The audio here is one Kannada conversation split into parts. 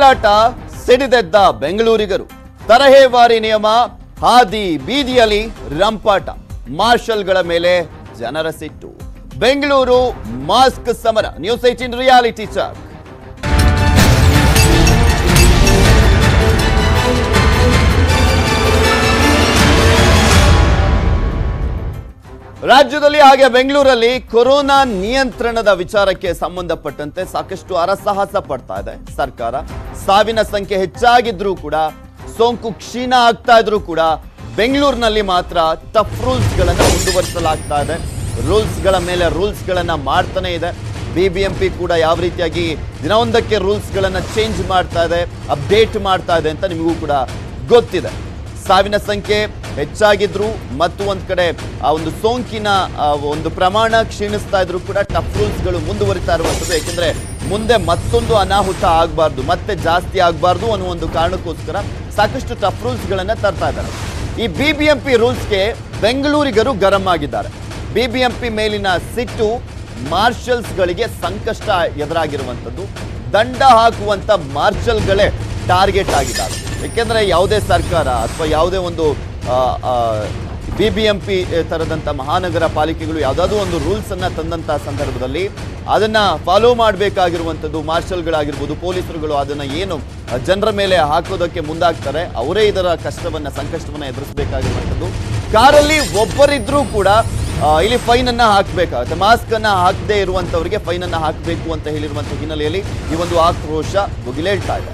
ಮೇಲಾಟ ಸಿಡಿದೆದ್ದ ಬೆಂಗಳೂರಿಗರು ತರಹೇವಾರಿ ನಿಯಮ ಹಾದಿ ಬೀದಿಯಲ್ಲಿ ರಂಪಾಟ ಮಾರ್ಷಲ್ಗಳ ಮೇಲೆ ಜನರ ಸಿಟ್ಟು ಬೆಂಗಳೂರು ಮಾಸ್ಕ್ ಸಮರ ನ್ಯೂಸ್ ಏಟೀನ್ ರಿಯಾಲಿಟಿ ಚಾಕ್ ರಾಜ್ಯದಲ್ಲಿ ಹಾಗೆ ಬೆಂಗಳೂರಲ್ಲಿ ಕೊರೋನಾ ನಿಯಂತ್ರಣದ ವಿಚಾರಕ್ಕೆ ಸಂಬಂಧಪಟ್ಟಂತೆ ಸಾಕಷ್ಟು ಅರಸಾಹಸ ಪಡ್ತಾ ಇದೆ ಸರ್ಕಾರ ಸಾವಿನ ಸಂಖ್ಯೆ ಹೆಚ್ಚಾಗಿದ್ರೂ ಕೂಡ ಸೋಂಕು ಕ್ಷೀಣ ಆಗ್ತಾ ಇದ್ರೂ ಕೂಡ ಬೆಂಗಳೂರಿನಲ್ಲಿ ಮಾತ್ರ ಟಫ್ ರೂಲ್ಸ್ ಗಳನ್ನ ಮುಂದುವರಿಸಲಾಗ್ತಾ ಇದೆ ರೂಲ್ಸ್ ಗಳ ಮೇಲೆ ರೂಲ್ಸ್ ಗಳನ್ನ ಮಾಡ್ತಾನೆ ಇದೆ ಬಿಬಿಎಂಪಿ ಕೂಡ ಯಾವ ರೀತಿಯಾಗಿ ದಿನವೊಂದಕ್ಕೆ ರೂಲ್ಸ್ ಗಳನ್ನ ಚೇಂಜ್ ಮಾಡ್ತಾ ಇದೆ ಅಪ್ಡೇಟ್ ಮಾಡ್ತಾ ಇದೆ ಅಂತ ನಿಮಗೂ ಕೂಡ ಗೊತ್ತಿದೆ ಸಾವಿನ ಸಂಖ್ಯೆ ಹೆಚ್ಚಾಗಿದ್ರು ಮತ್ತು ಒಂದ್ ಕಡೆ ಆ ಒಂದು ಸೋಂಕಿನ ಆ, ಒಂದು ಪ್ರಮಾಣ ಕ್ಷೀಣಿಸ್ತಾ ಇದ್ರು ಕೂಡ ಟಫ್ ರೂಲ್ಸ್ಗಳು ಮುಂದುವರಿತಾ ಇರುವಂಥದ್ದು ಯಾಕೆಂದ್ರೆ ಮುಂದೆ ಮತ್ತೊಂದು ಅನಾಹುತ ಆಗಬಾರ್ದು ಮತ್ತೆ ಜಾಸ್ತಿ ಆಗಬಾರ್ದು ಅನ್ನೋ ಒಂದು ಕಾರಣಕ್ಕೋಸ್ಕರ ಸಾಕಷ್ಟು ಟಫ್ ರೂಲ್ಸ್ಗಳನ್ನ ತರ್ತಾ ಇದ್ದಾರೆ ಈ ಬಿಬಿಎಂಪಿ ರೂಲ್ಸ್ಗೆ ಬೆಂಗಳೂರಿಗರು ಗರಂ ಆಗಿದ್ದಾರೆ ಬಿಬಿಎಂಪಿ ಮೇಲಿನ ಸಿಟ್ಟು ಮಾರ್ಷಲ್ಸ್ಗಳಿಗೆ ಸಂಕಷ್ಟ ಎದುರಾಗಿರುವಂಥದ್ದು ದಂಡ ಹಾಕುವಂತ ಮಾರ್ಷಲ್ಗಳೇ ಟಾರ್ಗೆಟ್ ಆಗಿದ್ದಾರೆ ಯಾಕೆಂದ್ರೆ ಯಾವುದೇ ಸರ್ಕಾರ ಅಥವಾ ಯಾವುದೇ ಒಂದು ಬಿ ಬಿ ಎಂ ಪಿ ತರದಂಥ ಮಹಾನಗರ ಪಾಲಿಕೆಗಳು ಯಾವುದಾದ್ರೂ ಒಂದು ರೂಲ್ಸ್ ಅನ್ನ ತಂದಂತ ಸಂದರ್ಭದಲ್ಲಿ ಅದನ್ನ ಫಾಲೋ ಮಾಡಬೇಕಾಗಿರುವಂಥದ್ದು ಮಾರ್ಷಲ್ಗಳಾಗಿರ್ಬೋದು ಪೊಲೀಸರುಗಳು ಅದನ್ನ ಏನು ಜನರ ಮೇಲೆ ಹಾಕೋದಕ್ಕೆ ಮುಂದಾಗ್ತಾರೆ ಅವರೇ ಇದರ ಕಷ್ಟವನ್ನ ಸಂಕಷ್ಟವನ್ನ ಎದುರಿಸಬೇಕಾಗಿರುವಂಥದ್ದು ಕಾರಲ್ಲಿ ಒಬ್ಬರಿದ್ರೂ ಕೂಡ ಆ, ಇಲ್ಲಿ ಫೈನ್ ಅನ್ನ ಹಾಕಬೇಕಾಗುತ್ತೆ ಮಾಸ್ಕ್ ಅನ್ನ ಹಾಕದೇ ಇರುವಂತವರಿಗೆ ಫೈನ್ ಅನ್ನ ಹಾಕಬೇಕು ಅಂತ ಹೇಳಿರುವಂತ ಹಿನ್ನೆಲೆಯಲ್ಲಿ ಈ ಒಂದು ಆಕ್ರೋಶ ಭುಗಿಲೇಳ್ತಾ ಇದೆ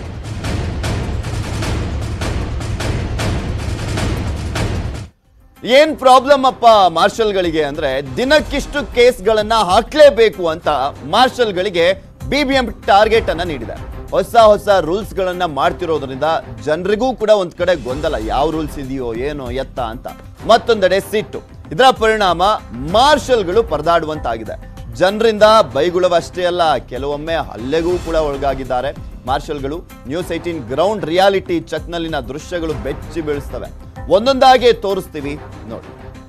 ಏನ್ ಪ್ರಾಬ್ಲಮ್ ಅಪ್ಪ ಮಾರ್ಷಲ್ಗಳಿಗೆ ಅಂದ್ರೆ ದಿನಕ್ಕಿಷ್ಟು ಕೇಸ್ಗಳನ್ನ ಹಾಕ್ಲೇಬೇಕು ಅಂತ ಮಾರ್ಷಲ್ಗಳಿಗೆ ಬಿಬಿಎಂ ಟಾರ್ಗೆಟ್ ಅನ್ನ ನೀಡಿದೆ ಹೊಸ ಹೊಸ ರೂಲ್ಸ್ ಗಳನ್ನ ಮಾಡ್ತಿರೋದ್ರಿಂದ ಜನರಿಗೂ ಕೂಡ ಒಂದ್ ಕಡೆ ಗೊಂದಲ ಯಾವ ರೂಲ್ಸ್ ಇದೆಯೋ ಏನೋ ಎತ್ತ ಅಂತ ಮತ್ತೊಂದೆಡೆ ಸಿಟ್ಟು ಇದರ ಪರಿಣಾಮ ಮಾರ್ಷಲ್ಗಳು ಪರದಾಡುವಂತಾಗಿದೆ ಜನರಿಂದ ಬೈಗುಳವಷ್ಟೇ ಅಲ್ಲ ಕೆಲವೊಮ್ಮೆ ಹಲ್ಲೆಗೂ ಕೂಡ ಒಳಗಾಗಿದ್ದಾರೆ ಮಾರ್ಷಲ್ಗಳು ನ್ಯೂಸ್ ಏಟೀನ್ ಗ್ರೌಂಡ್ ರಿಯಾಲಿಟಿ ಚೆಕ್ನಲ್ಲಿನ ದೃಶ್ಯಗಳು ಬೆಚ್ಚಿ ಬೀಳಿಸ್ತವೆ ಒಂದೊಂದಾಗಿ ತೋರಿಸ್ತೀವಿ ನೋಡಿ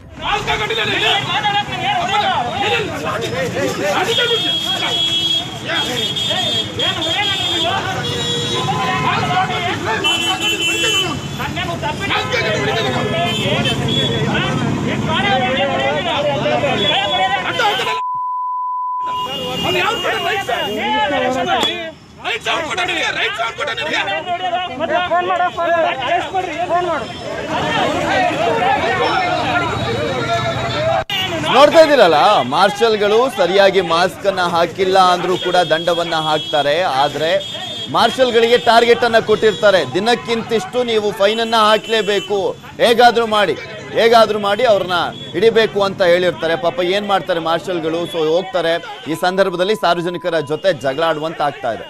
ಫೋನ್ ಮಾಡು ಫೋನ್ ಅರೆಸ್ಟ್ ಮಾಡ್ರಿ ಫೋನ್ ಮಾಡು ನೋಡ್ತಾ ಇದ್ದೀರಲ್ಲ ಮಾರ್ಷಲ್ಗಳು ಸರಿಯಾಗಿ ಮಾಸ್ಕ್ ಅನ್ನ ಹಾಕಿಲ್ಲ ಅಂದ್ರೂ ಕೂಡ ದಂಡವನ್ನ ಹಾಕ್ತಾರೆ ಆದ್ರೆ ಮಾರ್ಷಲ್ಗಳಿಗೆ ಟಾರ್ಗೆಟ್ ಅನ್ನ ಕೊಟ್ಟಿರ್ತಾರೆ ದಿನಕ್ಕಿಂತಿಷ್ಟು ನೀವು ಫೈನ್ ಅನ್ನ ಹಾಕ್ಲೇಬೇಕು ಹೇಗಾದ್ರೂ ಮಾಡಿ ಹೇಗಾದ್ರೂ ಮಾಡಿ ಅವ್ರನ್ನ ಹಿಡಿಬೇಕು ಅಂತ ಹೇಳಿರ್ತಾರೆ ಪಾಪ ಏನ್ ಮಾಡ್ತಾರೆ ಮಾರ್ಷಲ್ಗಳು ಸೊ ಹೋಗ್ತಾರೆ ಈ ಸಂದರ್ಭದಲ್ಲಿ ಸಾರ್ವಜನಿಕರ ಜೊತೆ ಜಗಳ ಆಡುವಂತ ಆಗ್ತಾ ಇದೆ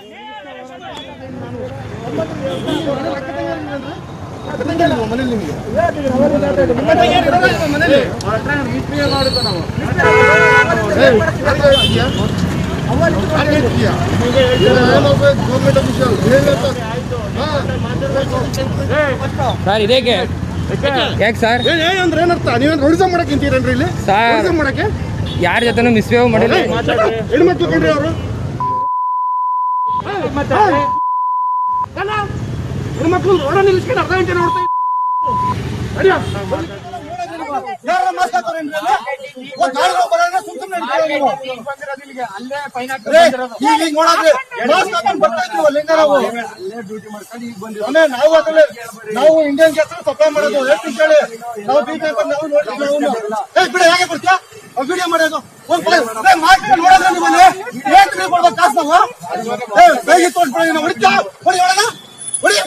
ಸರ್ ಇದೇಗೆ ಯಾಕೆ ಸರ್ ಅಂದ್ರೆ ಏನರ್ಥ ನೀವೇನ್ ರೌಡಿಸಮ್ ಮಾಡಕ್ ನಿಂತೀರೇನ್ರಿ ಇಲ್ಲಿ ಸರ್. ರೌಡಿಸಮ್ ಮಾಡಕ್ಕೆ ಯಾರ ಜೊತೆನೂ ಮಿಸ್ಬಿಹೇವ್ ಮಾಡಿಲ್ಲ ಹೆಣ್ಮಕ್ಳು ಕಣ್ರಿ ಅವರು ಹೆಣ್ಮಕ್ಳು ರೋಡ ನಿಲ್ಲಿಸ್ಕೊಂಡು ಅರ್ಧ ಗಂಟೆ ನೋಡ್ತಾ ನಾವು ಅದ್ರಲ್ಲಿ ನಾವು ಇಂಡಿಯನ್ ಗ್ಯಾಸ್ ಸಪ್ಲೈ ಮಾಡೋದು ಎಷ್ಟು ಹೇಳಿ ನಾವು ಬಿ ಪಿ ನಾವು ನೋಡ್ತೀವಿ ನಾವು ಏ ಬಿಡ ಹೇಗೆ ಕೊಡ್ತೀಯಾ ವಿಡಿಯೋ ಮಾಡೋದು ಒಂದ್ ಮಾಡ್ಕೊಂಡು ನೋಡಿದ್ರೆ ನಿಮ್ಮಲ್ಲಿ ಏನ್ರಿ ಕೊಡ್ಬೇಕು ಕಾಸು ನಾವು ಏ ಬೇಗ ತೋರಿಸ್ಬಿಡಿ ನಾವು ಹೊಡಿತಾ ಹೊಡಿ ಒಳಗ ಹೊಡಿ